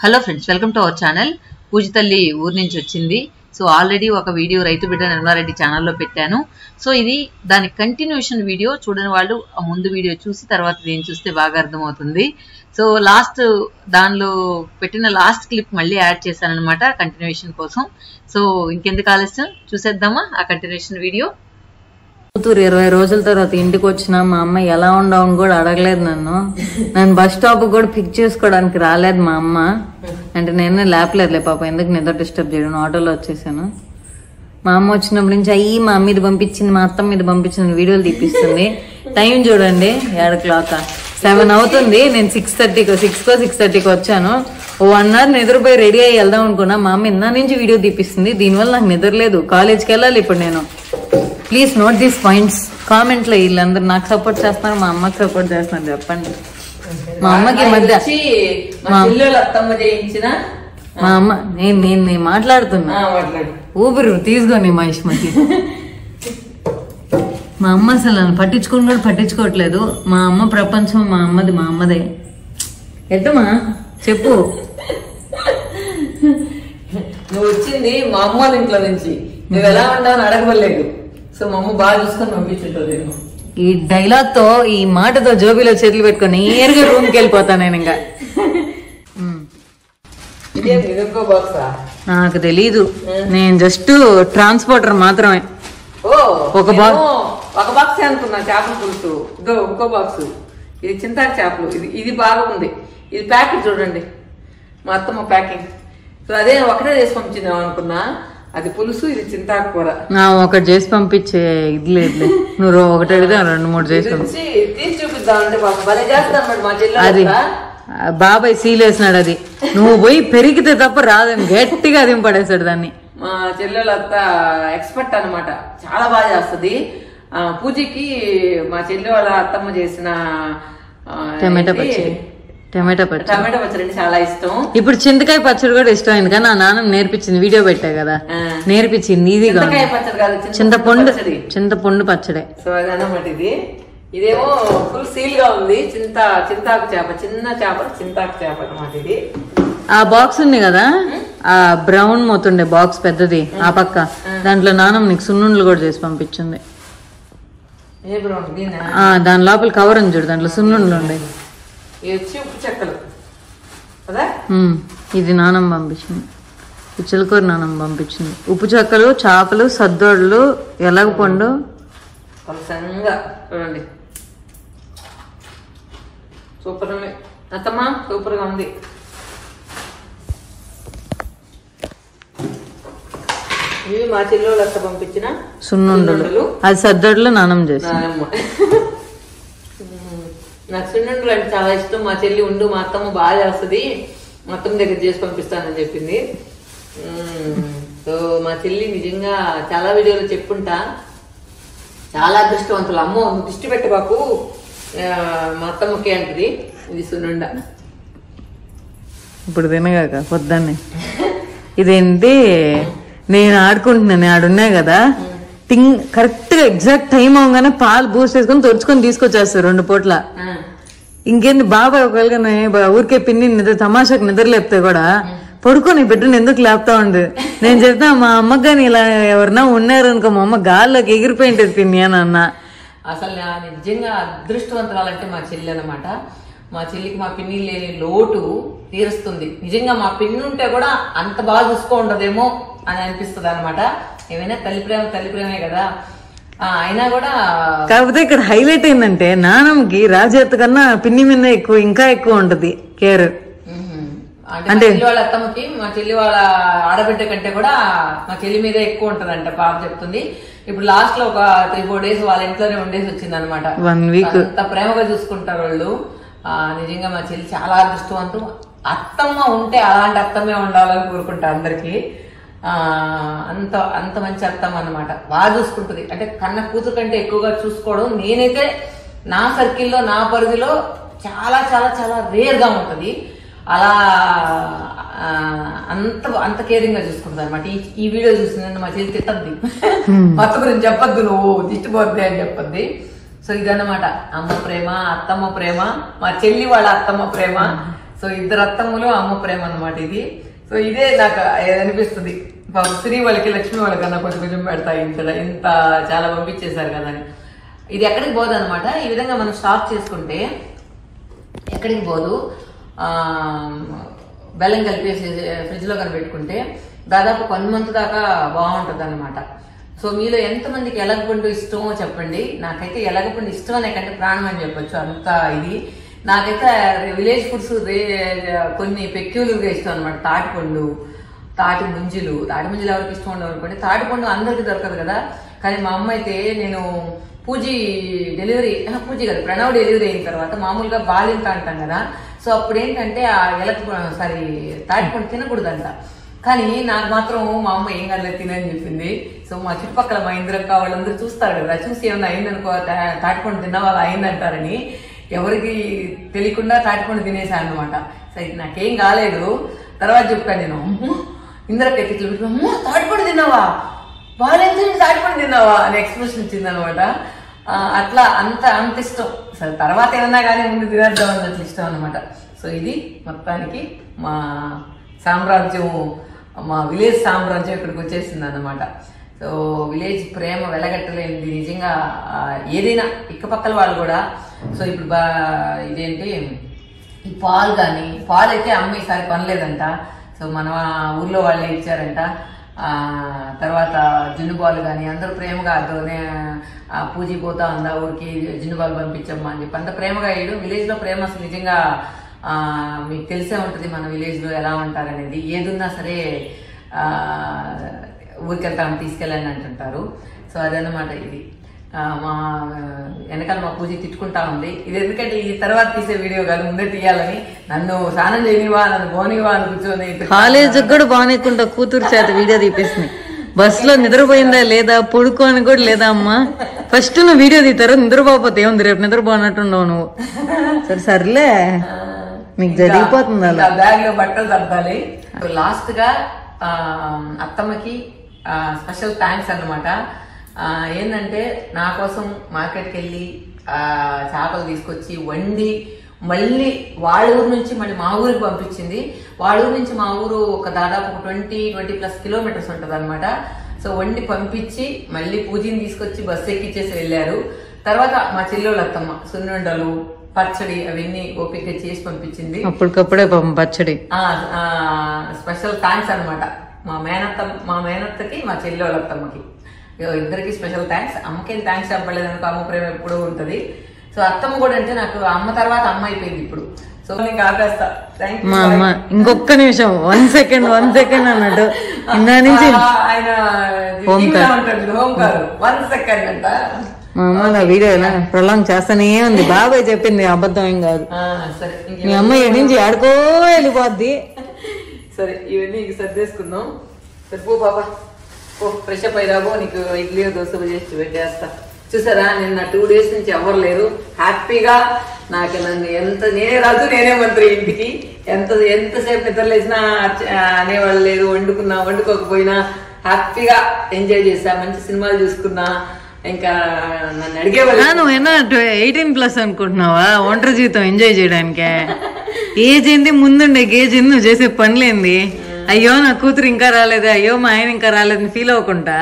Hello friends welcome to our channel పూజితల్లి ఊరి నుంచి వచ్చింది సో ఆల్రెడీ ఒక వీడియో రైతు బిడ్డ నిర్మలారెడ్డి ఛానల్లో పెట్టాను సో ఇది దాని కంటిన్యూషన్ వీడియో చూడని వాళ్ళు ఆ ముందు వీడియో చూసి తర్వాత దీన్ని చూస్తే బాగా అర్థమవుతుంది సో లాస్ట్ దానిలో పెట్టిన లాస్ట్ క్లిప్ మళ్ళీ యాడ్ చేశాను అనమాట కంటిన్యూషన్ కోసం సో ఇంకెందుకు ఆలస్యం చూసేద్దామా ఆ కంటిన్యూషన్ వీడియో కూతురు ఇరవై రోజుల తర్వాత ఇంటికి వచ్చిన మా అమ్మ ఎలా ఉండవని కూడా అడగలేదు నన్ను నన్ను బస్ స్టాప్ కూడా పిక్ చేసుకోవడానికి రాలేదు మా అమ్మ అంటే నేనే లేపలేదులే పాప ఎందుకు నిద్ర డిస్టర్బ్ చేయడం ఆటోలో వచ్చేసాను మా అమ్మ వచ్చినప్పటి నుంచి అయ్యి మా అమ్మ ఇది పంపించింది మా అత్త మీద పంపించిన వీడియోలు తీపిస్తుంది టైం చూడండి ఏడు క్లాక్ సెవెన్ అవుతుంది నేను సిక్స్ థర్టీకి సిక్స్ కో సిక్స్ థర్టీకి వచ్చాను ఓ వన్ అవర్ నిద్రపోయి రెడీ అయ్యి వెళ్దాం అనుకున్నా మా అమ్మ ఇందా నుంచి వీడియో తీపిస్తుంది దీనివల్ల నాకు నిద్ర లేదు కాలేజ్కి వెళ్ళాలి ఇప్పుడు నేను please note these points comment లో వీళ్ళందరూ నాకు సపోర్ట్ చేస్తున్నారు మా అమ్మకి సపోర్ట్ చేస్తున్నారు చెప్పండి మా అమ్మకి ఈ మధ్య మా పిల్లలు అత్తమ్మ చేయించిన మా అమ్మ నేను నేను నేను మాట్లాడుతున్నా మాట్లాడు ఊపిరి తీసుకొని మహిష్మతి మా అమ్మ అసలు నన్ను పట్టించుకొని కూడా పట్టించుకోవట్లేదు మా అమ్మ ప్రపంచం మా అమ్మది మా అమ్మదే ఎట్టమా చెప్పు నువ్వు వచ్చింది మా అమ్మ వాళ్ళ ఇంట్లో నుంచి నువ్వు ఎలా ఉన్నావు అని అడగలేదు సో మా అమ్మ బాగా చూసుకొని పంపించుంటుంది నేను ఈ డైలాగ్ తో ఈ మాటతో జోబీలో చేతులు పెట్టుకొని నేరుగా రూమ్ కి వెళ్ళిపోతాను నేను ఇంకా ఉమ్. ఇదే ఇంకో బాక్సా నాకు తెలీదు నేను జస్ట్ ట్రాన్స్పోర్టర్ మాత్రమే ఓ ఒక బా- నేను ఒక బాక్స్ అనుకున్నా చేపల పులుసు ఇదో ఇంకో బాక్స్ ఇది చింతాకు చేపలు ఇది ఇది బాగుంది ఇది ప్యాకెట్ చూడండి మా అత్తమ్మ ప్యాకింగ్ సో అదే ఒకటే చేసి పంపించిందాం అనుకున్నా అది పులుసు ఇది చింతాకు కూర నా ఒకటి చేసి పంపించే ఇది లేదులే నువ్వు రో- ఒకటి అడిగితే రెండు మూడు చేసి పంపి తెచ్చి తీసి చూపిద్దామంటే పాపం భలే చేస్తాం మరి మా చెల్లెలు అది అక్కడ. ఆ బాబాయ్ సీలేసినాడు అది నువ్వు పోయి పెరిగితే తప్ప రాదని గట్టిగా దింపడేశాడు దాన్ని మా చెల్లెలు అత్త ఎక్స్పర్ట్ అన్నమాట చాలా బాగా చేస్తుంది ఆ, పూజకి మా చెల్లె వాళ్ళ అత్తమ్మ చేసిన ఆ, టమాటా ఏంటి? పచ్చడి టమాటా పచ్చడి టమాటా పచ్చడి అంటే చాలా ఇష్టం ఇప్పుడు చింతకాయ పచ్చడి కూడా ఇష్టమైంది కానీ నా నాన్న నేర్పించింది వీడియో పెట్టా కదా ఆ. నేర్పించింది ఈజీగా ఉంది చింతకాయ పచ్చడి కాదు చింత- చింతపండు పచ్చడి చింతపండు పచ్చడే సో అదన్నమాట ఇది ఇదేమో ఫుల్ సీల్ గా ఉంది చింత చింతాకు చేప చిన్న చేప చింతాకు చేప అన్నమాట ఇది ఆ బాక్స్ ఉంది కదా ఆ బ్రౌన్ మోతుండే బాక్స్ పెద్దది ఆ పక్క దాంట్లో నాన్నమ్మ నీకు సున్నుండలు కూడా చేసి పంపించింది ఏ బ్రౌన్ దీనా ఆ దాని లోపల కవర్ ఉంది చూడు దాంట్లో సున్నుండలు ఉండే ఇవి వచ్చి ఉప్పు చెక్కలు కదా ఉమ్, ఇది నానమ్మ పంపించింది ఈ చిలకూరు నానమ్మ పంపించింది ఉప్పు చెక్కలు చేపలు సద్దోళ్ళు ఎలగపండు పలసంగా చూడండి సూపర్ ఉంది అత్తమ్మా సూపర్ గా ఉంది ఇవి మా చెల్లెళ్ళు అత్త పంపించిన సున్నుండలు సున్నుండలు. అది సద్దోళ్ళు నానమ్మ చేసి నానమ్మ ఉమ్, నాకు సున్నుండలు అంటే చాలా ఇష్టం మా చెల్లి ఉండు మా అత్తమ్మ బాగా చేస్తుంది మా అత్తమ్మ దగ్గర చేసి పంపిస్తానని చెప్పింది ఉమ్, సో మా చెల్లి నిజంగా చాలా వీడియోలు చెప్పుంటా చాలా అదృష్టవంతులు అమ్మో నువ్వు దిష్టి పెట్టబాకు ఆ, మా అత్తమ్మకి అంటది ఇది సున్నుండ ఇప్పుడు తినగాక పొద్దున్నే ఇదేంటి నేను ఆడుకుంటున్నాను ఆడున్నా కదా టింగ్ కరెక్ట్ గా ఎగ్జాక్ట్ టైం అవగానే పాలు బూస్ట్ వేసుకొని తొడుచుకొని తీసుకొచ్చేస్తారు రెండు పూట్ల ఆ, ఇంకేంది బాబాయ్ ఒకవేళ ఊరికే పిన్ని నిద్ర తమాషాకు నిద్ర లేపితే కూడా పడుకొని బిడ్డను ఎందుకు లేపుతా ఉండదు నేను చెప్తా మా అమ్మకి కానీ ఇలా ఎవరన్నా ఉన్నారు అనుకో మా అమ్మ గాల్లోకి ఎగిరిపోయింటది పిన్ని అని అన్నా అసలు నా నిజంగా అదృష్టవంతురాలంటే మా చెల్లి అన్నమాట మా చెల్లికి మా పిన్ని లేని లోటు తీరుస్తుంది నిజంగా మా పిన్ని ఉంటే కూడా అంత బాగా చూసుకో ఉండదేమో అని అనిపిస్తుంది అనమాట ఏమైనా తల్లి ప్రేమ తల్లి ప్రేమే కదా ఆ, అయినా కూడా కాకపోతే ఇక్కడ హైలైట్ ఏంటంటే నానమ్మకి రాజేత కన్నా పిన్ని మీద ఎక్కువ ఇంకా ఎక్కువ ఉంటది కేర్ మ్మ్. అంటే మా చెల్లి వాళ్ళ అత్తమ్మకి మా చెల్లి వాళ్ళ ఆడబిడ్డ కంటే కూడా మా చెల్లి మీద ఎక్కువ ఉంటదంట పాప చెప్తుంది ఇప్పుడు లాస్ట్ లో ఒక త్రీ ఫోర్ డేస్ వాళ్ళ ఇంట్లోనే ఉండేసి వచ్చింది అనమాట వన్ వీక్ అంత ప్రేమగా చూసుకుంటారు వాళ్ళు ఆ, నిజంగా మా చెల్లి చాలా అదృష్టవంతం అత్తమ్మ ఉంటే అలాంటి అత్తమ్మే ఉండాలని కోరుకుంటా అందరికి ఆ అంత అంత మంచి అత్తమ్మ అన్నమాట బాగా చూసుకుంటుంది అంటే కన్న కూతురు కంటే ఎక్కువగా చూసుకోవడం నేనైతే నా సర్కిల్లో నా పరిధిలో చాలా చాలా చాలా రేర్ గా ఉంటది అలా ఆ, అంత అంత కేరింగ్ గా చూసుకుంటుంది అనమాట ఈ ఈ వీడియో చూసిందంటే మా చెల్లి తిట్టద్ది మొత్తం గురించి చెప్పొద్దు నువ్వు దిష్టిపోద్ది అని చెప్పొద్ది సో ఇదన్నమాట అమ్మ ప్రేమ అత్తమ్మ ప్రేమ మా చెల్లి వాళ్ళ అత్తమ్మ ప్రేమ సో ఇద్దరు అత్తమ్మలు అమ్మ ప్రేమ అన్నమాట ఇది సో ఇదే నాకు అనిపిస్తుంది పాపం శ్రీ వాళ్ళకి లక్ష్మి వాళ్ళకి అన్న కొంచెం కొంచెం పెడతా ఇంత ఇంత చాలా పంపించేశారు కదా అని ఇది ఎక్కడికి పోదు అనమాట ఈ విధంగా మనం స్టాక్ చేసుకుంటే ఎక్కడికి పోదు ఆ, బెల్లం కలిపేసి ఫ్రిడ్జ్ లో కనుక పెట్టుకుంటే దాదాపు వన్ మంత్ దాకా బాగుంటుంది అనమాట సో మీలో ఎంతమందికి ఎలగపండు ఇష్టమో చెప్పండి నాకైతే ఎలగపండు ఇష్టం అనే కంటే ప్రాణం అని చెప్పొచ్చు అంత ఇది నాకైతే విలేజ్ ఫుడ్స్ కొన్ని పెక్యులర్గా ఇష్టం అనమాట తాటిపండు తాటి ముంజులు తాటి ముంజులు ఎవరికి ఇష్టం ఉండవు అనుకోండి తాటి పండు అందరికి దొరకదు కదా కానీ మా అమ్మ అయితే నేను పూజీ డెలివరీ ఆహా, పూజీ కదా ప్రణవ్ డెలివరీ అయిన తర్వాత మామూలుగా బాలింత అంటాం కదా సో అప్పుడు ఏంటంటే ఆ ఎలక సారీ తాటి పండు తినకూడదంట కానీ నాకు మాత్రం మా అమ్మ ఏం కాదు తినని చెప్పింది సో మా చుట్టుపక్కల మా ఇంద్రక్క వాళ్ళందరూ చూస్తారు కదా చూసి ఏమన్నా అయిందనుకో తా- తాటిపండు తిన్న వాళ్ళు అయిందంటారని ఎవరికి తెలియకుండా తాటిపండు తినేసాను అనమాట సో ఇది నాకేం కాలేదు తర్వాత చెప్పాను నేను "అమ్మో, ఇంద్రక్క ఎత్తిట్లు పెట్టుకుని, అమ్మో తాటిపండు తిన్నావా వాళ్ళెంత తాటిపండు తిన్నావా అని ఎక్స్ప్రెషన్ ఇచ్చింది అనమాట అట్లా అంత అంత ఇష్టం సరే తర్వాత ఏమన్నా కానీ ముందు తినేద్దాం అన్నట్లు ఇష్టం అనమాట సో ఇది మొత్తానికి మా సామ్రాజ్యం మా విలేజ్ సామ్రాజ్యం ఇక్కడికి వచ్చేసింది అనమాట సో విలేజ్ ప్రేమ వెలగట్టలేనిది నిజంగా ఆ, ఏదైనా ఇక్కపక్కల వాళ్ళు కూడా సో ఇప్పుడు బా ఇదేంటి ఈ పాలు కానీ పాలు అయితే అమ్మ ఈసారి కొనలేదంట సో మన ఊర్లో వాళ్ళే ఇచ్చారంట ఆ, తర్వాత జున్ను పాలు కానీ అందరూ ప్రేమగా అదోనే ఆ, పూజకి పోతా ఉందా ఊరికి జున్ను పాలు పంపించమ్మా అని చెప్పి అంత ప్రేమగా వేయడం విలేజ్ లో ప్రేమ అసలు నిజంగా ఆ, మీకు తెలిసే ఉంటుంది మన విలేజ్ లో ఎలా ఉంటారనేది ఏదున్నా సరే ఆ, ఊరికి వెళ్తాం తీసుకెళ్ళండి అంటుంటారు సో అదన్నమాట ఇది ఆ, మా వెనకాల మా పూజ తిట్టుకుంటా ఉంది ఇది ఎందుకంటే ఈ తర్వాత తీసే వీడియో కాదు ముందే తీయాలని నన్ను స్నానం చేయనివా నన్ను పోనివా అని కూర్చొని కాలేజ్ కూడా బాగానేకుండా కూతురు చేత వీడియో తీపేసింది బస్ లో నిద్రపోయిందా లేదా పడుకోని కూడా లేదా అమ్మా ఫస్ట్ నువ్వు వీడియో తీతారు నిద్రపోతే ఏముంది రేపు నిద్రపోనట్టుండవు నువ్వు సరే సర్లే మీకు జరిగిపోతుంది అలా బ్యాగ్ లో బట్టలు సర్దాలి లాస్ట్ గా ఆ, అత్తమ్మకి స్పెషల్ థ్యాంక్స్ అన్నమాట ఆ, ఏంటంటే నా కోసం మార్కెట్కి వెళ్ళి ఆ, చేపలు తీసుకొచ్చి వండి మళ్ళీ వాళ్ళ ఊరు నుంచి మళ్ళీ మా ఊరికి పంపించింది వాళ్ళ ఊరు నుంచి మా ఊరు ఒక దాదాపు ఒక ట్వంటీ ట్వంటీ ప్లస్ కిలోమీటర్స్ ఉంటుంది అనమాట సో వండి పంపించి మళ్ళీ పూజని తీసుకొచ్చి బస్సు ఎక్కిచ్చేసి వెళ్ళారు తర్వాత మా చెల్లెళ్ళు అత్తమ్మ సున్నుండలు పచ్చడి అవన్నీ ఓపిక చేసి పంపించింది అప్పటికప్పుడే పాపం పచ్చడి ఆ ఆ, స్పెషల్ థ్యాంక్స్ అన్నమాట మా మేనత్త మా మేనత్తకి మా చెల్లి వాళ్ళ అత్తమ్మకి ఇగో ఇద్దరికి స్పెషల్ థ్యాంక్స్ అమ్మకేం థ్యాంక్స్ చెప్పలేదు అనుకో అమ్మ ప్రేమ ఎప్పుడూ ఉంటది సో అత్తమ్మ కూడా అంటే నాకు అమ్మ తర్వాత అమ్మ అయిపోయింది ఇప్పుడు సో నీకు ఆపేస్తా థ్యాంక్ మా అమ్మ ఇంకొక్క నిమిషం వన్ సెకండ్ వన్ సెకండ్ అన్నట్టు ఇందా నుంచి ఆయన హోంకార్. టీవీలో ఉంటాడు హోంకార్ వన్ సెకండ్ అంట మా అమ్మ నా వీడియో ఎలా ప్రొలాంగ్ చేస్తానే ఉంది బాబాయ్ చెప్పింది అబద్ధం ఏం కాదు ఆ, సరే ఇంకే- మీ అమ్మ ఎడి నుంచి ఆడుకో వెళ్ళిపోద్ది సరే ఇవన్నీ ఇంక సర్దేసుకుందాం సరే పో బాబా ఓ ఫ్రెష్ అప్ అయ్యాబో నీకు ఇడ్లీ దోశ చేసి పెట్టేస్తా చూసారా నిన్న టూ డేస్ నుంచి ఎవరు లేరు హ్యాపీగా నాకు నన్ను ఎంత నేనే రాజు నేనే మంత్రి ఇంటికి ఎంత ఎంతసేపు నిద్రలేసినా అచ్చ- అనేవాళ్ళు లేదు వండుకున్నా వండుకోకపోయినా హ్యాపీగా ఎంజాయ్ చేసా మంచి సినిమాలు చూసుకున్నా ఇంకా నన్ను అడిగేవాళ్ళు ఆ, నువ్వేనా ఎయిటీన్ ప్లస్ అనుకుంటున్నావా ఒంటరి జీవితం ఎంజాయ్ చేయడానికే ఏజ్ ఏంది ముందుండే గేజ్ ఏంది నువ్వు చేసే పనులేంది అయ్యో నా కూతురు ఇంకా రాలేదు అయ్యో మా ఆయన ఇంకా రాలేదని ఫీల్ అవ్వకుండా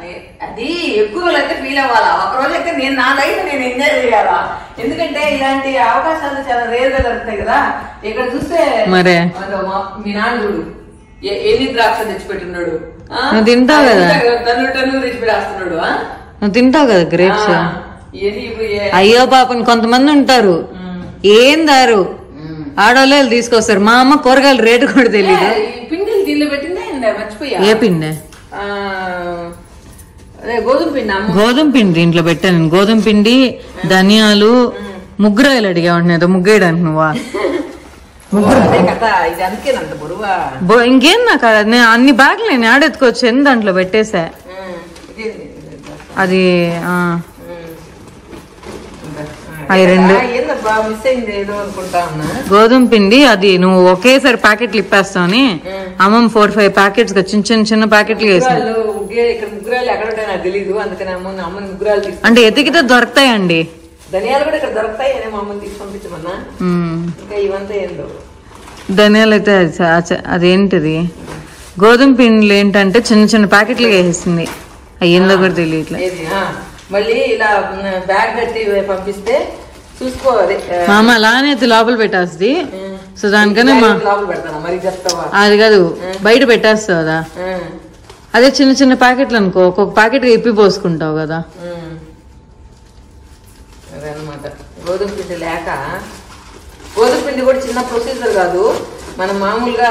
అది ఎక్కువ రోజులు అయితే ఫీల్ అవ్వాలా ఒక రోజు అయితే నేను నా లైఫ్ నేను ఎంజాయ్ చేయాలా ఎందుకంటే ఇలాంటి అవకాశాలు చాలా రేర్ గా దొరుకుతాయి కదా ఇక్కడ చూస్తే మరే. అదో మా- మీ నాన్న చూడు ఎ- ఎన్ని ద్రాక్ష తెచ్చిపెట్టున్నాడు ఆ? నువ్వు తింటావు కదా. టన్ను టన్ను తెచ్చిపెట్టేస్తున్నాడు ఆ? నువ్వు తింటావు కదా గ్రేప్స్ ఆ, ఇవన్నీ ఇప్పుడు ఏ- అయ్యో పాపం కొంతమంది ఉంటారు ఉమ్, ఏం దారు ఉమ్. ఆడవాళ్ళు తీసుకొస్తారు మా అమ్మ కూరగాయల రేటు కూడా తెలియదు ఏ, ఈ పిండిలు దీనిలో పెట్టిందే ఏందే? మర్చిపోయా ఏ పిండి ఆ, అదే గోధుమ పిండి అమ్మ గోధుమ పిండి దీంట్లో పెట్టాను నేను. గోధుమ పిండి ధనియాలు ముగ్గురాయలు అడిగా ఉంటున్నాయి ముగ్గేయడానికి నువ్వా అదే కదా ఇది అందుకేనంత బరువా బో ఇంకేం నాకు అది- నేను అన్ని బ్యాగ్లు నేను ఆడెత్తుకోవచ్చు ఎన్ని దాంట్లో పెట్టేసా ఉమ్, ఇదేంది? ఇది. అది ఆ, ఉమ్. అవి రెండు. ఆ, ఏందబ్బా మిస్ అయింది ఏదో అనుకుంటా ఉన్నా గోధుమ పిండి అది నువ్వు ఒకేసారి ప్యాకెట్లు ఇప్పేస్తావని అమ్మమ్మ ఫోర్ ఫైవ్ ప్యాకెట్స్ చిన్న చిన్న చిన్న ప్యాకెట్లు వేసింది ముగ్గురాళ్ళు ముగ్గురే ఇక్కడ ముగ్గురాళ్ళు ఎక్కడ ఉంటాయో నాకు తెలియదు అందుకని అమ్మ నా అమ్మని ముగ్గురాలు తీసుకు అంటే ఎతికితే దొరుకుతాయండి ధనియాలు కూడా ఇక్కడ దొరుకుతాయి అని మా అమ్మని తీసి పంపించమన్నా ఉమ్. ఇంకా ఇవంతా ఏందో ధనియాలు అయితే అది చా- చా- అదేంటిది గోధుమ పిండిలు ఏంటంటే చిన్న చిన్న ప్యాకెట్లు వేసేసింది అయ్యిందో కూడా తెలియట్లే ఏది ఆ, మళ్ళీ ఇలా బ్యాగ్ కట్టి పంపిస్తే చూసుకోవాలి ఆ, మా అమ్మ అలానే ఎత్తి లోపల పెట్టేస్తుంది ఉమ్. సో దానికనే మా లోపల పెడతాను మరి చెప్తావా అది కాదు బయట పెట్టేస్తావు కదా ఉమ్, అదే చిన్న చిన్న ప్యాకెట్లు అనుకో ఒక్కొక్క ప్యాకెట్ ఇప్పి పోసుకుంటావు కదా ఉమ్. అదనమాట గోధుమ పిండి లేక గోధుమ పిండి కూడా చిన్న ప్రొసీజర్ కాదు మనం మామూలుగా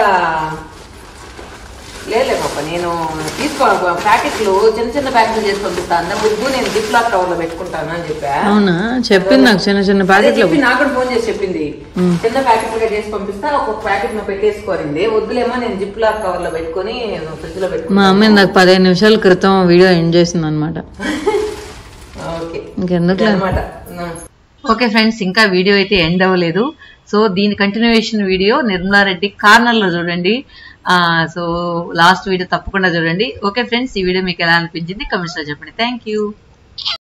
లేలే పాప నేను తీసుకో ప్యాకెట్లు చిన్న చిన్న ప్యాకెట్లు చేసి పంపిస్తాను అంత ముగ్గు నేను జిప్ లాక్ కవర్ లో పెట్టుకుంటాను అని చెప్పా అవునా చెప్పింది నాకు చిన్న చిన్న అదే ప్యాకెట్లు చెప్పి నాకు కూడా ఫోన్ చేసి చెప్పింది చిన్న ప్యాకెట్ గా చేసి పంపిస్తా ఒక్కొక్క ప్యాకెట్ నువ్వు పెట్టేసుకోరింది వద్దులేమో నేను జిప్ లాక్ కవర్ లో పెట్టుకొని ఫ్రిడ్జ్ లో పెట్టుకున్నా మా అమ్మ నాకు పదిహేను నిమిషాల క్రితం వీడియో ఎండ్ చేసింది అనమాట ఓకే ఇంకెందుకులే అనమాట ఓకే ఫ్రెండ్స్ ఇంకా వీడియో అయితే ఎండ్ అవ్వలేదు సో దీని కంటిన్యూషన్ వీడియో నిర్మలారెడ్డి కార్నర్ లో చూడండి ఆ సో లాస్ట్ వీడియో తప్పకుండా చూడండి ఓకే ఫ్రెండ్స్ ఈ వీడియో మీకు ఎలా అనిపించింది కమెంట్స్ లో చెప్పండి థ్యాంక్ యూ